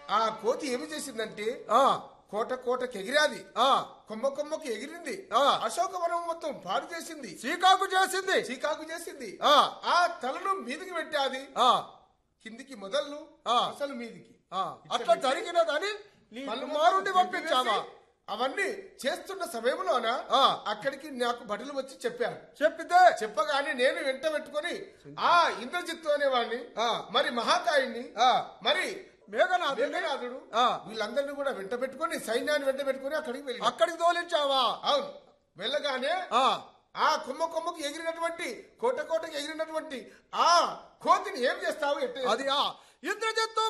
ఆ కోతి ఏమి చేసిందంటే ఆ కోట కోటకి ఎగిరాది ఆ కొమ్మ కొమ్మకి ఎగిరింది ఆ. అశోకవనం మొత్తం పాడు చేసింది చీకాకు చేసింది చీకాకు చేసింది ఆ ఆ తలను మీదికి పెట్టాది ఆ కిందికి మొదలు ఆ. అసలు మీదికి ఆ అట్లా జరిగినదని నీ పళ్ళు కుమారుణ్ణి మొత్తం పంపించావా తిప్పేసి అవన్నీ చేస్తున్న సమయంలోన ఆ. అక్కడికి నాకు భటులు వచ్చి చెప్పారు చెప్పితే చెప్పగానే నేను వెంట పెట్టుకొని ఆ ఇంద్రజిత్తు అనేవాడిని ఆ. మరి మహాకాయుణ్ణి ఆ మరి మేఘనాథుని మేఘనాథుడు ఆ. వీళ్ళందరినీ కూడా వెంట పెట్టుకొని సైన్యాన్ని వెంట పెట్టుకొని అక్కడికి వెళ్ళి అక్కడికి తోలించావా అవును వెళ్ళగానే ఆ ఆ కొమ్మ కొమ్మకు ఎగిరినటువంటి కోట కోటకు ఎగిరినటువంటి ఆ కోతిని ఏం చేస్తావు ఎట్ట అది ఆ ఇంద్రజిత్తు